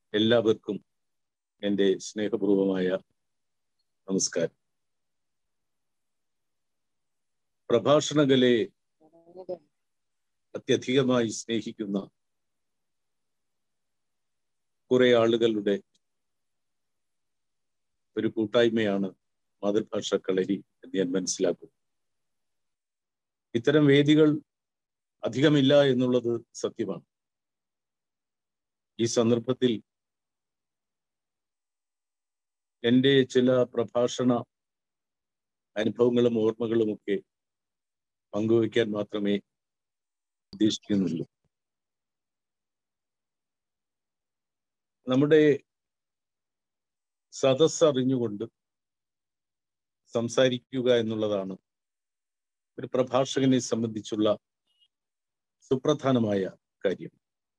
എല്ലാവർക്കും എൻ്റെ സ്നേഹപൂർവമായ നമസ്കാരം പ്രഭാഷണ കലയെ അത്യധികമായി സ്നേഹിക്കുന്ന കുറെ ആളുകളുടെ ഒരു കൂട്ടായ്മയാണ് മാതൃഭാഷ കളരി എന്ന് ഞാൻ മനസ്സിലാക്കും ഇത്തരം വേദികൾ അധികമില്ല എന്നുള്ളത് സത്യമാണ് ഈ സന്ദർഭത്തിൽ എൻ്റെ ചില പ്രഭാഷണ അനുഭവങ്ങളും ഓർമ്മകളും ഒക്കെ പങ്കുവയ്ക്കാൻ മാത്രമേ ഉദ്ദേശിക്കുന്നുള്ളൂ നമ്മുടെ സദസ് അറിഞ്ഞുകൊണ്ട് സംസാരിക്കുക എന്നുള്ളതാണ് ഒരു പ്രഭാഷകനെ സംബന്ധിച്ചുള്ള സുപ്രധാനമായ കാര്യം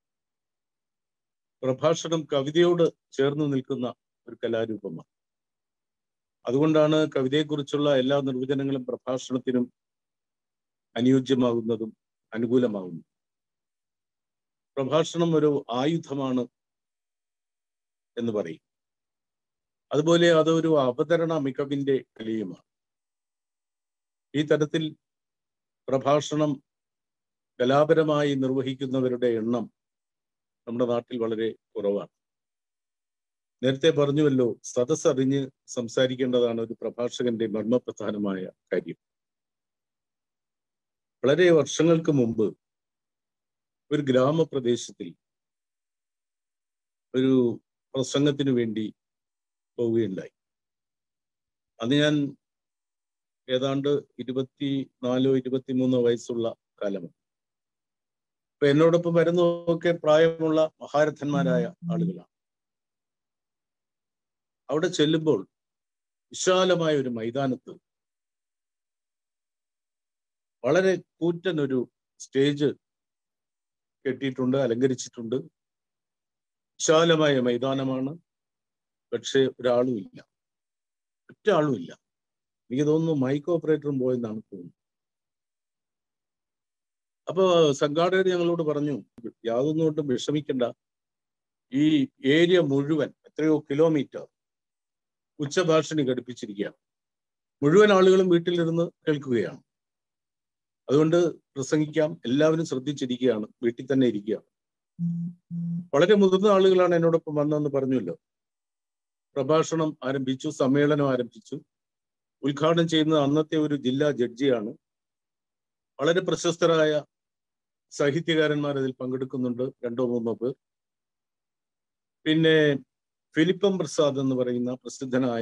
പ്രഭാഷണം കവിതയോട് ചേർന്ന് നിൽക്കുന്ന ഒരു കലാരൂപമാണ് അതുകൊണ്ടാണ് കവിതയെക്കുറിച്ചുള്ള എല്ലാ നിർവചനങ്ങളും പ്രഭാഷണത്തിനും അനുയോജ്യമാകുന്നതും അനുകൂലമാകുന്നതും പ്രഭാഷണം ഒരു ആയുധമാണ് എന്ന് പറയും അതുപോലെ അതൊരു അവതരണ മികവിന്റെ കലയുമാണ് ഈ തരത്തിൽ പ്രഭാഷണം കലാപരമായി നിർവഹിക്കുന്നവരുടെ എണ്ണം നമ്മുടെ നാട്ടിൽ വളരെ കുറവാണ് നേരത്തെ പറഞ്ഞുവല്ലോ സദസ് അറിഞ്ഞ് സംസാരിക്കേണ്ടതാണ് ഒരു പ്രഭാഷകന്റെ മർമ്മപ്രധാനമായ കാര്യം വളരെ വർഷങ്ങൾക്ക് മുമ്പ് ഒരു ഗ്രാമപ്രദേശത്തിൽ ഒരു പ്രസംഗത്തിനു വേണ്ടി പോവുകയുണ്ടായി അന്ന് ഞാൻ ഏതാണ്ട് ഇരുപത്തി നാലോ ഇരുപത്തിമൂന്നോ വയസ്സുള്ള കാലമാണ് അപ്പൊ എന്നോടൊപ്പം വരുന്നതൊക്കെ പ്രായമുള്ള മഹാരഥന്മാരായ ആളുകളാണ് അവിടെ ചെല്ലുമ്പോൾ വിശാലമായ ഒരു മൈതാനത്ത് വളരെ കൂറ്റൻ ഒരു സ്റ്റേജ് കെട്ടിയിട്ടുണ്ട് അലങ്കരിച്ചിട്ടുണ്ട് വിശാലമായ മൈതാനമാണ് പക്ഷെ ഒരാളും ഇല്ല ഒറ്റ ആളും ഇല്ല എനിക്ക് തോന്നുന്നു മൈക്ക് ഓപ്പറേറ്ററും പോയെന്നാണ് തോന്നുന്നത് അപ്പൊ സംഘാടകർ ഞങ്ങളോട് പറഞ്ഞു യാതൊന്നും കൊണ്ടും വിഷമിക്കണ്ട ഈ ഏരിയ മുഴുവൻ എത്രയോ കിലോമീറ്റർ ഉച്ചഭാഷണി ഘടിപ്പിച്ചിരിക്കുകയാണ് മുഴുവൻ ആളുകളും വീട്ടിലിരുന്ന് കേൾക്കുകയാണ് അതുകൊണ്ട് പ്രസംഗിക്കാം എല്ലാവരും ശ്രദ്ധിച്ചിരിക്കുകയാണ് വീട്ടിൽ തന്നെ ഇരിക്കുകയാണ് വളരെ മുതിർന്ന ആളുകളാണ് എന്നോടൊപ്പം വന്നതെന്ന് പറഞ്ഞല്ലോ പ്രഭാഷണം ആരംഭിച്ചു സമ്മേളനം ആരംഭിച്ചു ഉദ്ഘാടനം ചെയ്യുന്നത് അന്നത്തെ ഒരു ജില്ലാ ജഡ്ജിയാണ് വളരെ പ്രശസ്തരായ സാഹിത്യകാരന്മാർ അതിൽ പങ്കെടുക്കുന്നുണ്ട് രണ്ടോ മൂന്നോ പേർ പിന്നെ ഫിലിപ്പം പ്രസാദ് എന്ന് പറയുന്ന പ്രസിദ്ധനായ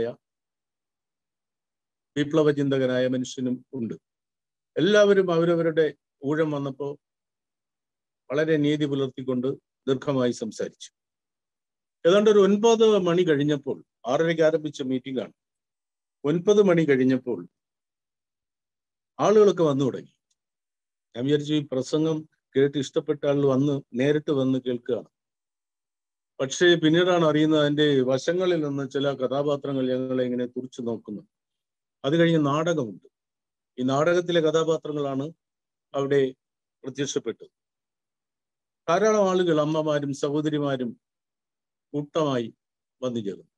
വിപ്ലവ ചിന്തകനായ മനുഷ്യനും ഉണ്ട് എല്ലാവരും അവരവരുടെ ഊഴം വന്നപ്പോൾ വളരെ നീതി പുലർത്തിക്കൊണ്ട് ദീർഘമായി സംസാരിച്ചു ഏതാണ്ട് ഒരു ഒൻപത് മണി കഴിഞ്ഞപ്പോൾ ആറരയ്ക്ക് ആരംഭിച്ച മീറ്റിംഗ് ആണ് ഒൻപത് മണി കഴിഞ്ഞപ്പോൾ ആളുകളൊക്കെ വന്നു തുടങ്ങി ഞാൻ വിചാരിച്ചു ഈ പ്രസംഗം കേട്ട് ഇഷ്ടപ്പെട്ട ആൾ വന്ന് നേരിട്ട് വന്ന് കേൾക്കുകയാണ് പക്ഷേ പിന്നീടാണ് അറിയുന്നത് അതിന്റെ വശങ്ങളിൽ നിന്ന് ചില കഥാപാത്രങ്ങൾ ഞങ്ങളെ ഇങ്ങനെ തുറച്ചു നോക്കുന്നു അത് കഴിഞ്ഞ് നാടകമുണ്ട് ഈ നാടകത്തിലെ കഥാപാത്രങ്ങളാണ് അവിടെ പ്രത്യക്ഷപ്പെട്ടത് ധാരാളം ആളുകൾ അമ്മമാരും സഹോദരിമാരും കൂട്ടമായി വന്നു ചേർന്നു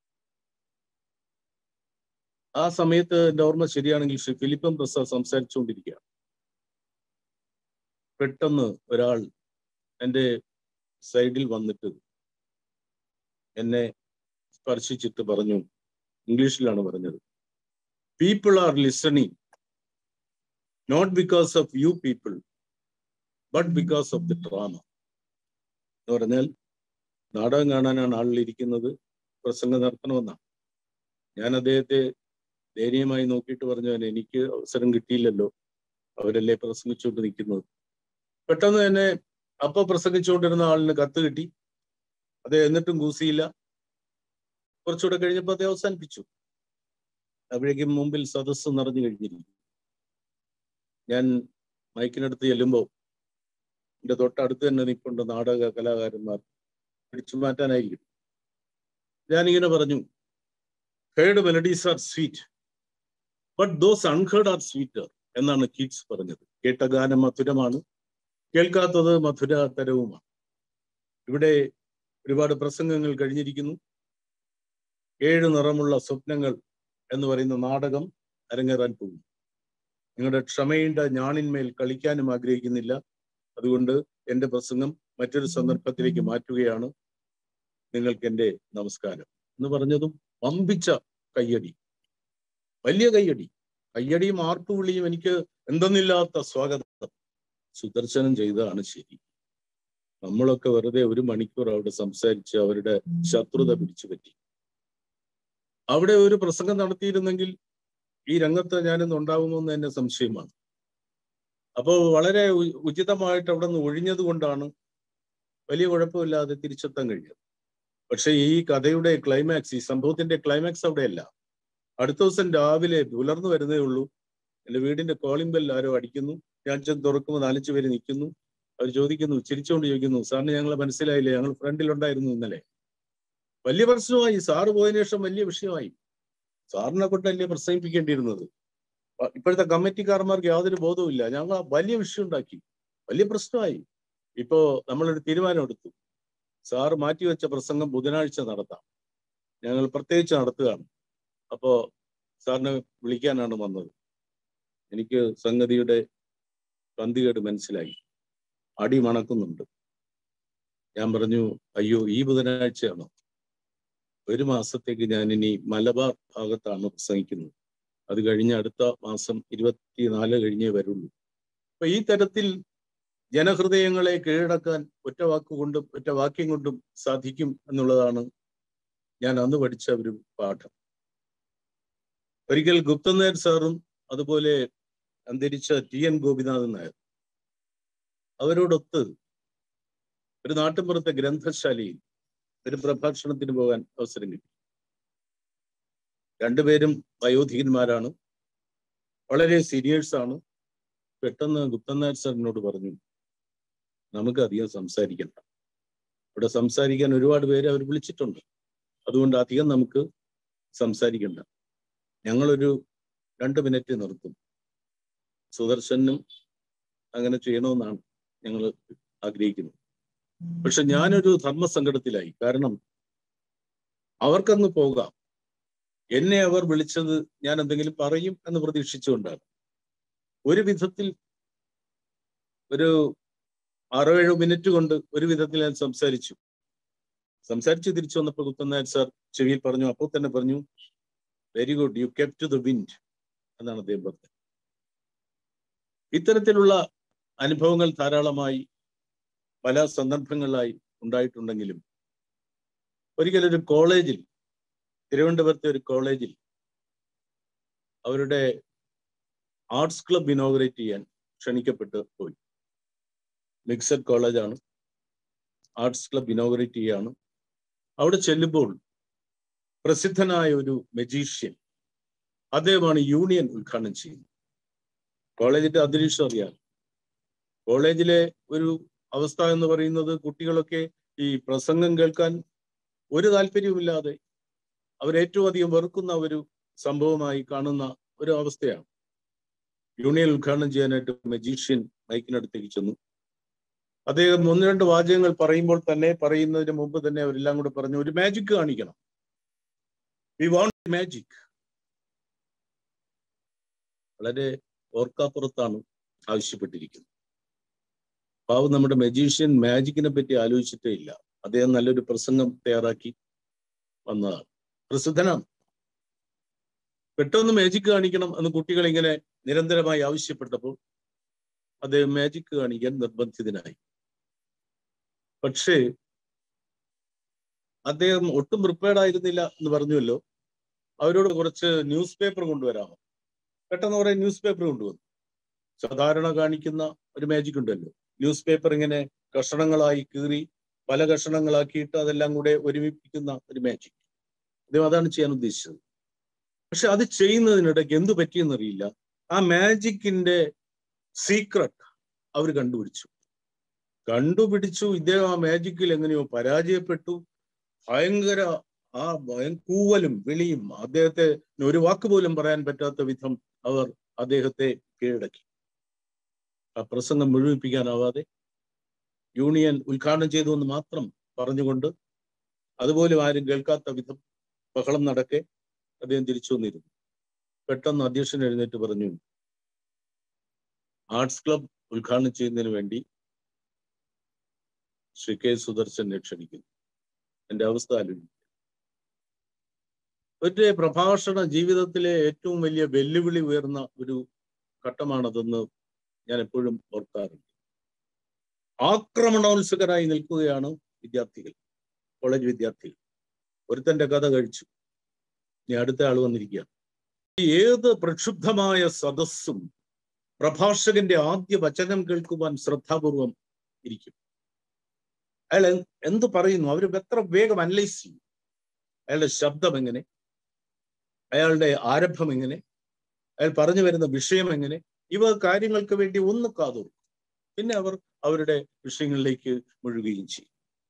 ആ സമയത്ത് എൻ്റെ ഓർമ്മ ശരിയാണെങ്കിൽ ശ്രീ ഫിലിപ്പം പ്രസാദ് സംസാരിച്ചുകൊണ്ടിരിക്കുകയാണ് പെട്ടെന്ന് ഒരാൾ എൻ്റെ സൈഡിൽ വന്നിട്ട് എന്നെ സ്പർശിച്ചിട്ട് പറഞ്ഞു ഇംഗ്ലീഷിലാണ് പറഞ്ഞത് people are listening not because of you people but because of the drama എന്ന് പറഞ്ഞാൽ നാടകം കാണാനാണ് ആളുകൾ ഇരിക്കുന്നത് പ്രസംഗം നടത്തണമെന്നാണ് ഞാൻ അദ്ദേഹത്തെ ദയനീയമായി നോക്കിയിട്ട് പറഞ്ഞു എനിക്ക് അവസരം കിട്ടിയില്ലല്ലോ അവരല്ലേ പ്രസംഗിച്ചുകൊണ്ട് നിൽക്കുന്നത് പെട്ടെന്ന് തന്നെ അപ്പൊ പ്രസംഗിച്ചുകൊണ്ടിരുന്ന ആളിന് കത്ത് കിട്ടി അത് എന്നിട്ടും കൂസിയില്ല കുറച്ചുകൂടെ കഴിഞ്ഞപ്പോൾ അത് അവസാനിപ്പിച്ചു അപ്പോഴേക്കും മുമ്പിൽ സദസ്സ് നിറഞ്ഞു കഴിഞ്ഞിരിക്കും ഞാൻ മൈക്കിനടുത്ത് ചെല്ലുമ്പോൾ എൻ്റെ തൊട്ടടുത്ത് തന്നെ നിൽപ്പുണ്ട് നാടക കലാകാരന്മാർ പിടിച്ചു മാറ്റാനായിരിക്കും ഞാനിങ്ങനെ പറഞ്ഞു heard melodies are sweet but those unheard are sweeter എന്നാണ് കീറ്റ്സ് പറഞ്ഞത് കേട്ട ഗാനം മധുരമാണ് കേൾക്കാത്തത് മധുര തരവുമാണ് ഇവിടെ ഒരുപാട് പ്രസംഗങ്ങൾ കഴിഞ്ഞിരിക്കുന്നു ഏഴ് നിറമുള്ള സ്വപ്നങ്ങൾ എന്ന് പറയുന്ന നാടകം അരങ്ങേറാൻ പോകും നിങ്ങളുടെ ക്ഷമയുടെ ഞാണിന്മേൽ കളിക്കാനും ആഗ്രഹിക്കുന്നില്ല അതുകൊണ്ട് എന്റെ പ്രസംഗം മറ്റൊരു സന്ദർഭത്തിലേക്ക് മാറ്റുകയാണ് നിങ്ങൾക്ക് എന്റെ നമസ്കാരം എന്ന് പറഞ്ഞതും വമ്പിച്ച കയ്യടി വലിയ കയ്യടി കയ്യടിയും ആർപ്പുവിളിയും എനിക്ക് എന്തെന്നില്ലാത്ത സ്വാഗതം സുദർശനം ചെയ്തതാണ് ശരി നമ്മളൊക്കെ വെറുതെ ഒരു മണിക്കൂർ അവിടെ സംസാരിച്ച് അവരുടെ ശത്രുത പിടിച്ചു പറ്റി അവിടെ ഒരു പ്രസംഗം നടത്തിയിരുന്നെങ്കിൽ ഈ രംഗത്ത് ഞാനിന്ന് ഉണ്ടാവുമോ എന്ന് തന്നെ സംശയമാണ് അപ്പോൾ വളരെ ഉ- ഉചിതമായിട്ട് അവിടെ നിന്ന് ഒഴിഞ്ഞത് കൊണ്ടാണ് വലിയ കുഴപ്പമില്ലാതെ തിരിച്ചെത്താൻ കഴിഞ്ഞത് പക്ഷെ ഈ കഥയുടെ ക്ലൈമാക്സ് ഈ സംഭവത്തിന്റെ ക്ലൈമാക്സ് അവിടെയല്ല അടുത്ത ദിവസം രാവിലെ പുലർന്നു വരുന്നേ ഉള്ളൂ എന്റെ വീടിന്റെ കോളിംഗ് ബെൽ ആരോ അടിക്കുന്നു ഞാൻ ചെന്ന് തുറക്കുമ്പോൾ നാലഞ്ചു പേര് നിൽക്കുന്നു അവർ ചോദിക്കുന്നു ചിരിച്ചുകൊണ്ട് ചോദിക്കുന്നു സാറിന് ഞങ്ങളെ മനസ്സിലായില്ലേ ഞങ്ങൾ ഫ്രണ്ടിലുണ്ടായിരുന്നു ഇന്നലെ വലിയ പ്രശ്നമായി സാറ് പോയതിനു ശേഷം വലിയ വിഷയമായി സാറിനെ കൊണ്ടല്ലേ പ്രസംഗിപ്പിക്കേണ്ടിയിരുന്നത് അ- ഇപ്പോഴത്തെ കമ്മിറ്റിക്കാരന്മാർക്ക് യാതൊരു ബോധവുമില്ല ഞങ്ങൾ ആ വലിയ വിഷയം ഉണ്ടാക്കി വലിയ പ്രശ്നമായി ഇപ്പോ നമ്മളൊരു തീരുമാനം എടുത്തു സാറ് മാറ്റിവെച്ച പ്രസംഗം ബുധനാഴ്ച നടത്താം ഞങ്ങൾ പ്രത്യേകിച്ച് നടത്തുകയാണ് അപ്പോ സാറിനെ വിളിക്കാനാണ് വന്നത് എനിക്ക് സംഗതിയുടെ പന്തികേട് മനസ്സിലായി അടി മണക്കുന്നുണ്ട് ഞാൻ പറഞ്ഞു അയ്യോ ഈ ബുധനാഴ്ചയാണോ ഒരു മാസത്തേക്ക് ഞാൻ ഇനി മലബാർ ഭാഗത്താണ് പ്രസംഗിക്കുന്നത് അത് കഴിഞ്ഞ് അടുത്ത മാസം ഇരുപത്തിനാല് കഴിഞ്ഞേ വരുള്ളൂ അപ്പൊ ഈ തരത്തിൽ ജനഹൃദയങ്ങളെ കീഴടക്കാൻ ഒറ്റ വാക്കുകൊണ്ടും ഒറ്റ വാക്യം കൊണ്ടും സാധിക്കും എന്നുള്ളതാണ് ഞാൻ അന്ന് പഠിച്ച ഒരു പാഠം ഒരിക്കൽ ഗുപ്തൻ നായർ സാറും അതുപോലെ അന്തരിച്ച ടി എൻ ഗോപിനാഥൻ നായർ അവരോടൊത്ത് ഒരു നാട്ടിൻപുറത്തെ ഗ്രന്ഥശാലയിൽ ഒരു പ്രഭാഷണത്തിന് പോകാൻ അവസരം കിട്ടി രണ്ടുപേരും വയോധികന്മാരാണ് വളരെ സീനിയേഴ്സ് ആണ് പെട്ടെന്ന് ഗുപ്തൻ നായർ സാറിനോട് പറഞ്ഞു നമുക്ക് അധികം സംസാരിക്കണ്ട ഇവിടെ സംസാരിക്കാൻ ഒരുപാട് പേര് അവർ വിളിച്ചിട്ടുണ്ട് അതുകൊണ്ട് അധികം നമുക്ക് സംസാരിക്കണ്ട ഞങ്ങളൊരു രണ്ട് മിനിറ്റ് നിർത്തും സുദർശനും അങ്ങനെ ചെയ്യണമെന്നാണ് ഞങ്ങൾ ആഗ്രഹിക്കുന്നത് പക്ഷെ ഞാനൊരു ധർമ്മസങ്കടത്തിലായി കാരണം അവർക്കങ്ങ് പോകാം എന്നെ അവർ വിളിച്ചത് ഞാൻ എന്തെങ്കിലും പറയും എന്ന് പ്രതീക്ഷിച്ചുകൊണ്ടാണ് ഒരു വിധത്തിൽ ഒരു ആറോ ഏഴോ മിനിറ്റ് കൊണ്ട് ഒരു വിധത്തിൽ ഞാൻ സംസാരിച്ചു സംസാരിച്ച് തിരിച്ചു വന്നപ്പോൾ കുത്തനായർ സാർ ചെവിയിൽ പറഞ്ഞു അപ്പോൾ തന്നെ പറഞ്ഞു very good you kept to the wind എന്നാണ് അദ്ദേഹം പറഞ്ഞത് ഇത്തരത്തിലുള്ള അനുഭവങ്ങൾ ധാരാളമായി പല സന്ദർഭങ്ങളിലായി ഉണ്ടായിട്ടുണ്ടെങ്കിലും ഒരിക്കലൊരു കോളേജിൽ തിരുവനന്തപുരത്തെ ഒരു കോളേജിൽ അവരുടെ ആർട്സ് ക്ലബ് ഇനോഗ്രേറ്റ് ചെയ്യാൻ ക്ഷണിക്കപ്പെട്ട് പോയി മിക്സഡ് കോളേജാണ് ആർട്സ് ക്ലബ് ഇനോഗ്രേറ്റ് ചെയ്യാണ് അവിടെ ചെല്ലുമ്പോൾ പ്രസിദ്ധനായ ഒരു മെജീഷ്യൻ അദ്ദേഹമാണ് യൂണിയൻ ഉദ്ഘാടനം ചെയ്യുന്നത് കോളേജിന്റെ അന്തരീക്ഷം അറിയാം കോളേജിലെ ഒരു അവസ്ഥ എന്ന് പറയുന്നത് കുട്ടികളൊക്കെ ഈ പ്രസംഗം കേൾക്കാൻ ഒരു താല്പര്യവുമില്ലാതെ അവരേറ്റവും അധികം വെറുക്കുന്ന ഒരു സംഭവമായി കാണുന്ന ഒരു അവസ്ഥയാണ് യൂണിയൻ ഉദ്ഘാടനം ചെയ്യാനായിട്ട് മജീഷ്യൻ മൈക്കിനടുത്തേക്ക് ചെന്നു അദ്ദേഹം ഒന്ന് രണ്ട് വാചകങ്ങൾ പറയുമ്പോൾ തന്നെ പറയുന്നതിന് മുമ്പ് തന്നെ അവരെല്ലാം കൂടെ പറഞ്ഞു ഒരു മാജിക് കാണിക്കണം വി വാണ്ട് മാജിക് വളരെ ഓർക്കാപ്പുറത്താണ് ആവശ്യപ്പെട്ടിരിക്കുന്നത് പാവം നമ്മുടെ മജീഷ്യൻ മാജിക്കിനെ പറ്റി ആലോചിച്ചിട്ടേ ഇല്ല അദ്ദേഹം നല്ലൊരു പ്രസംഗം തയ്യാറാക്കി വന്നതാണ് പ്രസിദ്ധനാണ് പെട്ടെന്ന് മാജിക് കാണിക്കണം എന്ന് കുട്ടികൾ ഇങ്ങനെ നിരന്തരമായി ആവശ്യപ്പെട്ടപ്പോൾ അദ്ദേഹം മാജിക് കാണിക്കാൻ നിർബന്ധിതനായി പക്ഷേ അദ്ദേഹം ഒട്ടും പ്രിപ്പയർഡ് ആയിരുന്നില്ല എന്ന് പറഞ്ഞുവല്ലോ അവരോട് കുറച്ച് ന്യൂസ് പേപ്പർ കൊണ്ടുവരാമോ പെട്ടെന്ന് കുറെ ന്യൂസ് പേപ്പർ കൊണ്ടുവന്നു സാധാരണ കാണിക്കുന്ന ഒരു മാജിക് ഉണ്ടല്ലോ ന്യൂസ് പേപ്പർ ഇങ്ങനെ കഷണങ്ങളായി കീറി പല കഷണങ്ങളാക്കിയിട്ട് അതെല്ലാം കൂടെ ഒരുമിപ്പിക്കുന്ന ഒരു മാജിക് അദ്ദേഹം അതാണ് ചെയ്യാൻ ഉദ്ദേശിച്ചത് പക്ഷെ അത് ചെയ്യുന്നതിനിടയ്ക്ക് എന്തു പറ്റിയെന്നറിയില്ല ആ മാജിക്കിന്റെ സീക്രട്ട് അവർ കണ്ടുപിടിച്ചു കണ്ടുപിടിച്ചു ഇദ്ദേഹം ആ മാജിക്കിൽ എങ്ങനെയോ പരാജയപ്പെട്ടു ഭയങ്കര ആ ഭയം കൂവലും വിളിയും അദ്ദേഹത്തെ ഒരു വാക്ക് പോലും പറയാൻ പറ്റാത്ത വിധം അവർ അദ്ദേഹത്തെ കീഴടക്കി ആ പ്രസംഗം മുഴുവിപ്പിക്കാനാവാതെ യൂണിയൻ ഉദ്ഘാടനം ചെയ്തു എന്ന് മാത്രം പറഞ്ഞുകൊണ്ട് അതുപോലും ആരും കേൾക്കാത്ത വിധം ബഹളം നടക്കെ അദ്ദേഹം തിരിച്ചു വന്നിരുന്നു പെട്ടെന്ന് അധ്യക്ഷൻ എഴുന്നേറ്റ് പറഞ്ഞു ആർട്സ് ക്ലബ് ഉദ്ഘാടനം ചെയ്യുന്നതിന് വേണ്ടി ശ്രീ കെ സുദർശനെ ക്ഷണിക്കുന്നു എന്റെ അവസ്ഥ ആലോചിക്കും ഒരു പ്രഭാഷണ ജീവിതത്തിലെ ഏറ്റവും വലിയ വെല്ലുവിളി ഉയർന്ന ഒരു ഘട്ടമാണതെന്ന് ഞാൻ എപ്പോഴും ഓർക്കാറുണ്ട് ആക്രമണോത്സുകരായി നിൽക്കുകയാണ് വിദ്യാർത്ഥികൾ കോളേജ് വിദ്യാർത്ഥികൾ ഒരുത്തന്റെ കഥ കഴിച്ചു ഇനി അടുത്ത ആൾ വന്നിരിക്കുകയാണ് ഏത് പ്രക്ഷുബ്ധമായ സദസ്സും പ്രഭാഷകന്റെ ആദ്യ വചനം കേൾക്കുവാൻ ശ്രദ്ധാപൂർവം ഇരിക്കും അയാൾ എന്ത് പറയുന്നു അവർ എത്ര വേഗം അനലൈസ് ചെയ്യും അയാളുടെ ശബ്ദം എങ്ങനെ അയാളുടെ ആരംഭം എങ്ങനെ അയാൾ പറഞ്ഞു വരുന്ന വിഷയം എങ്ങനെ ഇവ കാര്യങ്ങൾക്ക് വേണ്ടി ഒന്ന് കാതോർക്കും പിന്നെ അവർ അവരുടെ വിഷയങ്ങളിലേക്ക് മുഴുകുകയും ചെയ്യും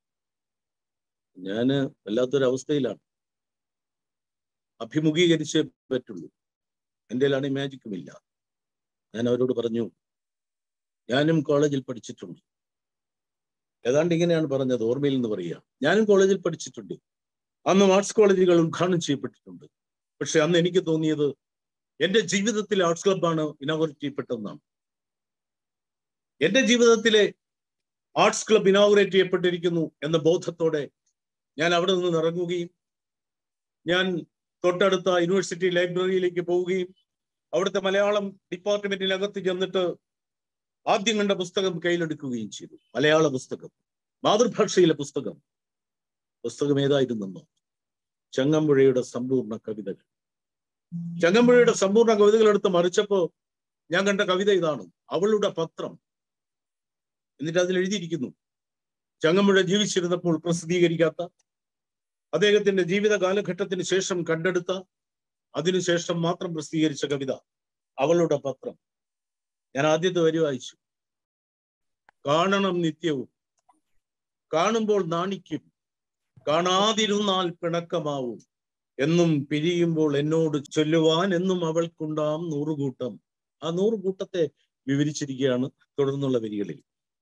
ഞാന് വല്ലാത്തൊരു അവസ്ഥയിലാണ് അഭിമുഖീകരിച്ചേ പറ്റുള്ളൂ എൻ്റെ ഈ മാജിക്കും ഇല്ല ഞാൻ അവരോട് പറഞ്ഞു ഞാനും കോളേജിൽ പഠിച്ചിട്ടുണ്ട് ഏതാണ്ട് ഇങ്ങനെയാണ് പറഞ്ഞത് ഓർമ്മയിൽ നിന്ന് പറയുക ഞാനും കോളേജിൽ പഠിച്ചിട്ടുണ്ട് അന്ന് ആർട്സ് കോളേജുകൾ ഉദ്ഘാടനം ചെയ്യപ്പെട്ടിട്ടുണ്ട് പക്ഷെ അന്ന് എനിക്ക് തോന്നിയത് എന്റെ ജീവിതത്തിൽ ആർട്സ് ക്ലബാണ് ഇനോഗ്രേറ്റ് ചെയ്യപ്പെട്ടതെന്നാണ് എന്റെ ജീവിതത്തിലെ ആർട്സ് ക്ലബ് ഇനോഗ്രേറ്റ് ചെയ്യപ്പെട്ടിരിക്കുന്നു എന്ന ബോധത്തോടെ ഞാൻ അവിടെ നിന്ന് ഇറങ്ങുകയും ഞാൻ തൊട്ടടുത്ത യൂണിവേഴ്സിറ്റി ലൈബ്രറിയിലേക്ക് പോവുകയും അവിടുത്തെ മലയാളം ഡിപ്പാർട്ട്മെന്റിനകത്ത് ചെന്നിട്ട് ആദ്യം കണ്ട പുസ്തകം കയ്യിലെടുക്കുകയും ചെയ്തു മലയാള പുസ്തകം മാതൃഭാഷയിലെ പുസ്തകം പുസ്തകം ഏതായിരുന്നെന്നോ ചങ്ങമ്പുഴയുടെ സമ്പൂർണ്ണ കവിതകൾ ചങ്ങമ്പുഴയുടെ സമ്പൂർണ്ണ കവിതകൾ എടുത്ത് മറിച്ചപ്പോ ഞാൻ കണ്ട കവിത ഇതാണ് അവളുടെ പത്രം എന്നിട്ട് അതിൽ എഴുതിയിരിക്കുന്നു ചങ്ങമ്പുഴ ജീവിച്ചിരുന്നപ്പോൾ പ്രസിദ്ധീകരിക്കാത്ത അദ്ദേഹത്തിന്റെ ജീവിത കാലഘട്ടത്തിന് ശേഷം കണ്ടെടുത്ത അതിനുശേഷം മാത്രം പ്രസിദ്ധീകരിച്ച കവിത അവളുടെ പത്രം ഞാൻ ആദ്യത്തെ വരി വായിച്ചു കാണണം നിത്യവും കാണുമ്പോൾ നാണിക്കും കാണാതിരുന്നാൽ പിണക്കമാവും എന്നും പിരിയുമ്പോൾ എന്നോട് ചൊല്ലുവാൻ എന്നും അവൾക്കുണ്ടാം നൂറുകൂട്ടം ആ നൂറുകൂട്ടത്തെ വിവരിച്ചിരിക്കുകയാണ് തുടർന്നുള്ള വരികളിൽ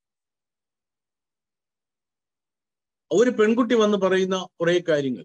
ഒരു പെൺകുട്ടി വന്ന് പറയുന്ന കുറെ കാര്യങ്ങൾ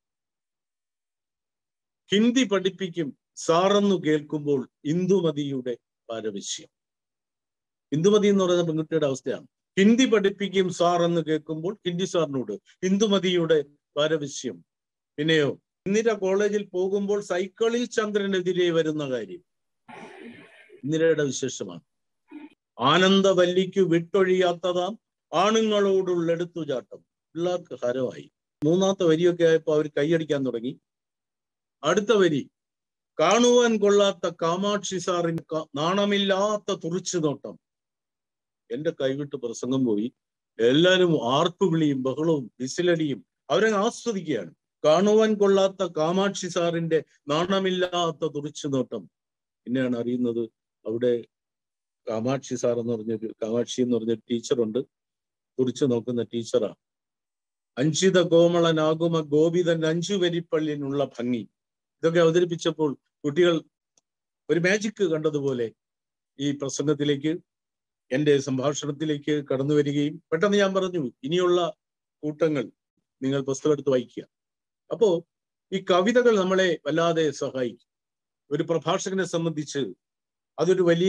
ഹിന്ദി പഠിപ്പിക്കും സാറെന്നു കേൾക്കുമ്പോൾ ഇന്ദുമതിയുടെ പാരവശ്യം ഇന്ദുമതി എന്ന് പറയുന്ന പെൺകുട്ടിയുടെ അവസ്ഥയാണ് ഹിന്ദി പഠിപ്പിക്കും സാർ എന്ന് കേൾക്കുമ്പോൾ ഹിന്ദി സാറിനോട് ഇന്ദുമതിയുടെ പാരവശ്യം പിന്നെയോ ഇന്ദിര കോളേജിൽ പോകുമ്പോൾ സൈക്കിളിൽ ചന്ദ്രനെതിരെ വരുന്ന കാര്യം ഇന്ദിരയുടെ വിശേഷമാണ് ആനന്ദവല്ലിക്ക് വിട്ടൊഴിയാത്തതാം ആണുങ്ങളോടുള്ള എടുത്തുചാട്ടം പിള്ളേർക്ക് ഹരമായി മൂന്നാമത്തെ വരിയൊക്കെ ആയപ്പോ അവർ കൈയടിക്കാൻ തുടങ്ങി അടുത്ത വരി കാണുവാൻ കൊള്ളാത്ത കാമാക്ഷി സാറിന് നാണമില്ലാത്ത തുറിച്ചു നോട്ടം എന്റെ കൈവിട്ട് പ്രസംഗം പോയി എല്ലാരും ആർപ്പുവിളിയും ബഹളവും വിസിലടിയും അവരെ ആസ്വദിക്കുകയാണ് കാണുവാൻ കൊള്ളാത്ത കാമാക്ഷി സാറിന്റെ നാണമില്ലാത്ത തുറിച്ചു നോട്ടം പിന്നെയാണ് അറിയുന്നത് അവിടെ കാമാക്ഷി സാർ എന്ന് പറഞ്ഞൊരു കാമാക്ഷി എന്ന് പറഞ്ഞൊരു ടീച്ചറുണ്ട് തുറിച്ചു നോക്കുന്ന ടീച്ചറാ അഞ്ചിത കോമളനാകുമ ഗോപിതൻ അഞ്ചു വരിപ്പള്ളിനുള്ള ഭംഗി ഇതൊക്കെ അവതരിപ്പിച്ചപ്പോൾ കുട്ടികൾ ഒരു മാജിക് കണ്ടതുപോലെ ഈ പ്രസംഗത്തിലേക്ക് എൻ്റെ സംഭാഷണത്തിലേക്ക് കടന്നു വരികയും പെട്ടെന്ന് ഞാൻ പറഞ്ഞു ഇനിയുള്ള കൂട്ടങ്ങൾ നിങ്ങൾ പുസ്തകം എടുത്ത് വായിക്കുക അപ്പോ ഈ കവിതകൾ നമ്മളെ വല്ലാതെ സഹായിക്കും ഒരു പ്രഭാഷകനെ സംബന്ധിച്ച് അതൊരു വലിയ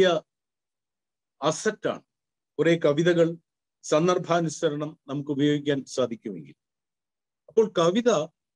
അസറ്റാണ് കുറെ കവിതകൾ സന്ദർഭാനുസരണം നമുക്ക് ഉപയോഗിക്കാൻ സാധിക്കുമെങ്കിൽ അപ്പോൾ കവിത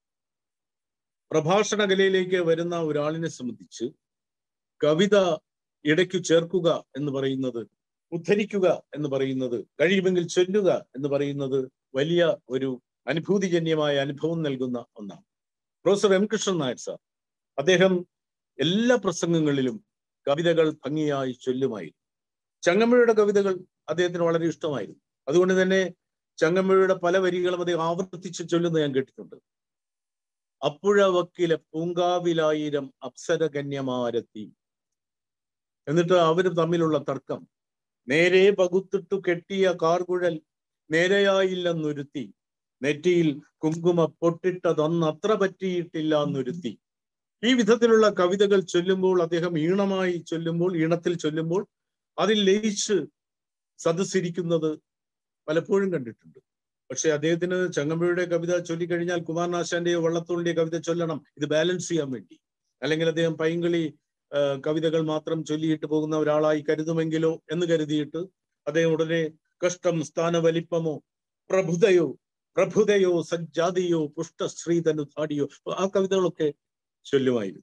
പ്രഭാഷണ കലയിലേക്ക് വരുന്ന ഒരാളിനെ സംബന്ധിച്ച് കവിത ഇടയ്ക്ക് ചേർക്കുക എന്ന് പറയുന്നത് ഉദ്ധരിക്കുക എന്ന് പറയുന്നത് കഴിയുമെങ്കിൽ ചൊല്ലുക എന്ന് പറയുന്നത് വലിയ ഒരു അനുഭൂതിജന്യമായ അനുഭവം നൽകുന്ന ഒന്നാണ് professor M Krishnan Nair sir അദ്ദേഹം എല്ലാ പ്രസംഗങ്ങളിലും കവിതകൾ ഭംഗിയായി ചൊല്ലുമായിരുന്നു ചങ്ങമ്പുഴയുടെ കവിതകൾ അദ്ദേഹത്തിന് വളരെ ഇഷ്ടമായിരുന്നു അതുകൊണ്ട് തന്നെ ചങ്ങമ്പുഴയുടെ പല വരികളും അദ്ദേഹം ആവർത്തിച്ച് ചൊല്ലുന്നത് ഞാൻ കേട്ടിട്ടുണ്ട് അപ്പുഴ വക്കിലെ പൂങ്കാവിലായിരം അപ്സരകന്യമാരത്തി എന്നിട്ട് അവര് തമ്മിലുള്ള തർക്കം നേരെ പകുത്തിട്ടു കെട്ടിയ കാർകുഴൽ നേരെയായില്ലെന്നൊരുത്തി നെറ്റിയിൽ കുങ്കുമ പൊട്ടിട്ടതൊന്ന് അത്ര പറ്റിയിട്ടില്ല എന്നൊരുത്തി ഈ വിധത്തിലുള്ള കവിതകൾ ചൊല്ലുമ്പോൾ അദ്ദേഹം ഈണമായി ചൊല്ലുമ്പോൾ ഈണത്തിൽ ചൊല്ലുമ്പോൾ അതിൽ ലയിച്ച് സദസ്സിരിക്കുന്നത് പലപ്പോഴും കണ്ടിട്ടുണ്ട് പക്ഷെ അദ്ദേഹത്തിന് ചങ്ങമ്പുഴയുടെ കവിത ചൊല്ലിക്കഴിഞ്ഞാൽ കുമാരനാശാന്റെയോ വള്ളത്തോളിന്റെയോ കവിത ചൊല്ലണം ഇത് ബാലൻസ് ചെയ്യാൻ വേണ്ടി അല്ലെങ്കിൽ അദ്ദേഹം പൈങ്കളി ആ, കവിതകൾ മാത്രം ചൊല്ലിയിട്ട് പോകുന്ന ഒരാളായി കരുതുമെങ്കിലോ എന്ന് കരുതിയിട്ട് അദ്ദേഹം ഉടനെ കഷ്ടം സ്ഥാന വലിപ്പമോ പ്രഭുതയോ പ്രഭുതയോ സജ്ജാതിയോ പുഷ്ടശ്രീതനു താടിയോ ആ കവിതകളൊക്കെ ചൊല്ലുമായിരുന്നു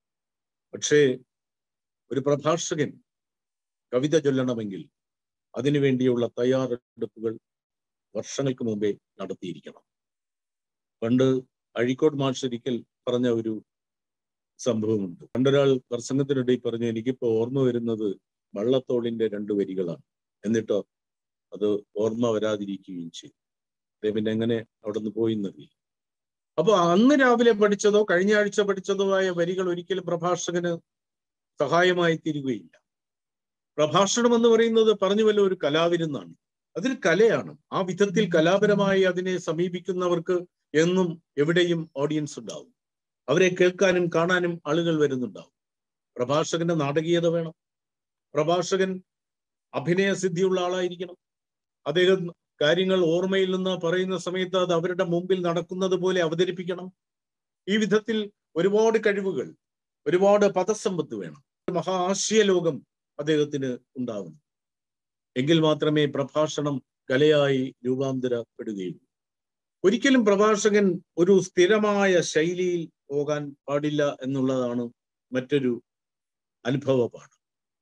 പക്ഷേ ഒരു പ്രഭാഷകൻ കവിത ചൊല്ലണമെങ്കിൽ അതിനു വേണ്ടിയുള്ള തയ്യാറെടുപ്പുകൾ വർഷങ്ങൾക്ക് മുമ്പേ നടത്തിയിരിക്കണം പണ്ട് അഴീക്കോട് മാഷ് ഒരിക്കൽ പറഞ്ഞ ഒരു സംഭവമുണ്ട് പണ്ടൊരാൾ പ്രസംഗത്തിനിടയിൽ പറഞ്ഞു എനിക്കിപ്പോ ഓർമ്മ വരുന്നത് വള്ളത്തോളിന്റെ രണ്ടു വരികളാണ് എന്നിട്ടോ അത് ഓർമ്മ വരാതിരിക്കുകയും ചെയ്തു അദ്ദേഹം പിന്നെ എങ്ങനെ അവിടെ നിന്ന് പോയി എന്നറിയില്ല അപ്പൊ അന്ന് രാവിലെ പഠിച്ചതോ കഴിഞ്ഞ ആഴ്ച പഠിച്ചതോ ആയ വരികൾ ഒരിക്കലും പ്രഭാഷകന് സഹായമായി തീരുകയില്ല പ്രഭാഷണം എന്ന് പറയുന്നത് പറഞ്ഞുവല്ലോ ഒരു കലാവിരുന്നാണ് അതൊരു കലയാണ് ആ വിധത്തിൽ കലാപരമായി അതിനെ സമീപിക്കുന്നവർക്ക് എന്നും എവിടെയും ഓഡിയൻസ് ഉണ്ടാവും അവരെ കേൾക്കാനും കാണാനും ആളുകൾ വരുന്നുണ്ടാവും പ്രഭാഷകന്റെ നാടകീയത വേണം പ്രഭാഷകൻ അഭിനയസിദ്ധിയുള്ള ആളായിരിക്കണം അദ്ദേഹം കാര്യങ്ങൾ ഓർമ്മയിൽ നിന്ന് പറയുന്ന സമയത്ത് അത് അവരുടെ മുമ്പിൽ നടക്കുന്നത് പോലെ അവതരിപ്പിക്കണം ഈ വിധത്തിൽ ഒരുപാട് കഴിവുകൾ ഒരുപാട് പദസമ്പത്ത് വേണം മഹാ ആശയലോകം അദ്ദേഹത്തിന് ഉണ്ടാവണം എങ്കിൽ മാത്രമേ പ്രഭാഷണം കലയായി രൂപാന്തരപ്പെടുകയുള്ളൂ ഒരിക്കലും പ്രഭാഷകൻ ഒരു സ്ഥിരമായ ശൈലിയിൽ പോകാൻ പാടില്ല എന്നുള്ളതാണ് മറ്റൊരു അനുഭവ പാഠം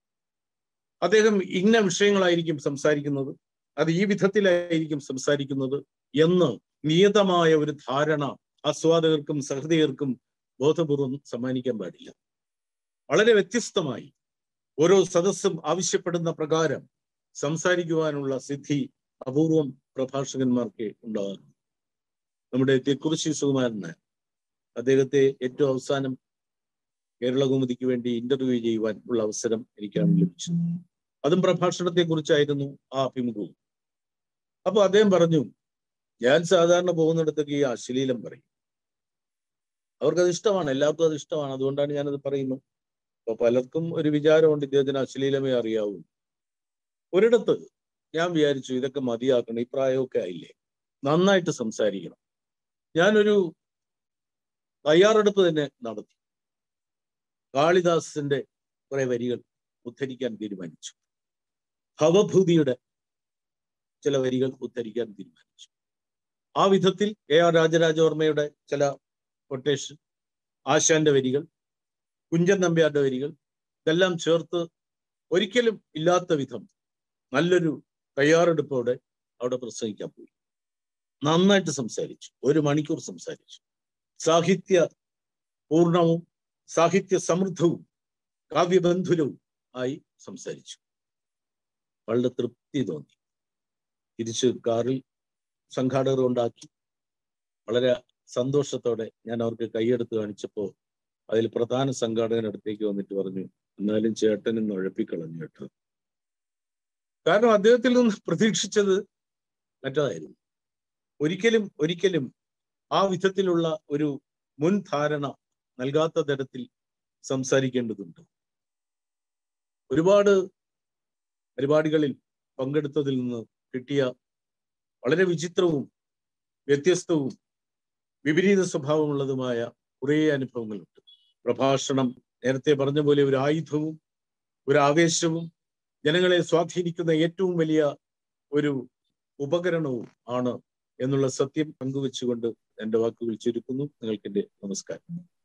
അദ്ദേഹം ഇന്ന വിഷയങ്ങളായിരിക്കും സംസാരിക്കുന്നത് അത് ഈ വിധത്തിലായിരിക്കും സംസാരിക്കുന്നത് എന്ന് നിയതമായ ഒരു ധാരണ ആസ്വാദകർക്കും സഹൃദയർക്കും ബോധപൂർവം സമ്മാനിക്കാൻ പാടില്ല വളരെ വ്യത്യസ്തമായി ഓരോ സദസ്സും ആവശ്യപ്പെടുന്ന പ്രകാരം സംസാരിക്കുവാനുള്ള സിദ്ധി അപൂർവം പ്രഭാഷകന്മാർക്ക് ഉണ്ടാകാറുണ്ട് നമ്മുടെ തെക്കുറിശി സുകുമാരന് അദ്ദേഹത്തെ ഏറ്റവും അവസാനം കേരളകൗമുദിക്ക് വേണ്ടി ഇന്റർവ്യൂ ചെയ്യുവാൻ ഉള്ള അവസരം എനിക്കാണ് ലഭിച്ചത് അതും പ്രഭാഷണത്തെ കുറിച്ചായിരുന്നു ആ അഭിമുഖവും അപ്പൊ അദ്ദേഹം പറഞ്ഞു ഞാൻ സാധാരണ പോകുന്നിടത്തൊക്കെ ഈ അശ്ലീലം പറയും അവർക്കത് ഇഷ്ടമാണ് എല്ലാവർക്കും അത് ഇഷ്ടമാണ് അതുകൊണ്ടാണ് ഞാനത് പറയുന്നത് അപ്പൊ പലർക്കും ഒരു വിചാരമുണ്ട് ഇദ്ദേഹത്തിന് അശ്ലീലമേ അറിയാവൂ ഒരിടത്ത് ഞാൻ വിചാരിച്ചു ഇതൊക്കെ മതിയാക്കണം ഈ പ്രായമൊക്കെ ആയില്ലേ നന്നായിട്ട് സംസാരിക്കണം ഞാനൊരു തയ്യാറെടുപ്പ് തന്നെ നടത്തി കാളിദാസിന്റെ കുറെ വരികൾ ഉദ്ധരിക്കാൻ തീരുമാനിച്ചു ഭവഭൂതിയുടെ ചില വരികൾ ഉദ്ധരിക്കാൻ തീരുമാനിച്ചു ആ വിധത്തിൽ എ ആർ രാജരാജവർമ്മയുടെ ചില കൊട്ടേഷൻ ആശാന്റെ വരികൾ കുഞ്ചൻ നമ്പ്യാരുടെ വരികൾ ഇതെല്ലാം ചേർത്ത് ഒരിക്കലും ഇല്ലാത്ത വിധം നല്ലൊരു തയ്യാറെടുപ്പോടെ അവിടെ പ്രസംഗിക്കാൻ പോയി നന്നായിട്ട് സംസാരിച്ചു ഒരു മണിക്കൂർ സംസാരിച്ചു സാഹിത്യ പൂർണവും സാഹിത്യ സമൃദ്ധവും കാവ്യബന്ധുരവും ആയി സംസാരിച്ചു വളരെ തൃപ്തി തോന്നി തിരിച്ച് കാറിൽ സംഘാടകർ ഉണ്ടാക്കി വളരെ സന്തോഷത്തോടെ ഞാൻ അവർക്ക് കൈയെടുത്ത് കാണിച്ചപ്പോൾ അതിൽ പ്രധാന സംഘാടകൻ അടുത്തേക്ക് വന്നിട്ട് പറഞ്ഞു എന്നാലും ചേട്ടനും ഉഴപ്പിക്കളഞ്ഞു കേട്ടോ കാരണം അദ്ദേഹത്തിൽ നിന്ന് പ്രതീക്ഷിച്ചത് മറ്റതായിരുന്നു ഒരിക്കലും ഒരിക്കലും ആ വിധത്തിലുള്ള ഒരു മുൻധാരണ നൽകാത്ത തരത്തിൽ സംസാരിക്കേണ്ടതുണ്ട് ഒരുപാട് പരിപാടികളിൽ പങ്കെടുത്തതിൽ നിന്ന് കിട്ടിയ വളരെ വിചിത്രവും വ്യത്യസ്തവും വിപരീത സ്വഭാവമുള്ളതുമായ കുറേ അനുഭവങ്ങളുണ്ട് പ്രഭാഷണം നേരത്തെ പറഞ്ഞ പോലെ ഒരു ആയുധവും ഒരു ആവേശവും ജനങ്ങളെ സ്വാധീനിക്കുന്ന ഏറ്റവും വലിയ ഒരു ഉപകരണവും ആണ് എന്നുള്ള സത്യം പങ്കുവെച്ചുകൊണ്ട് എന്റെ വാക്കുകൾ ചുരുക്കുന്നു നിങ്ങൾക്ക് എന്റെ നമസ്കാരം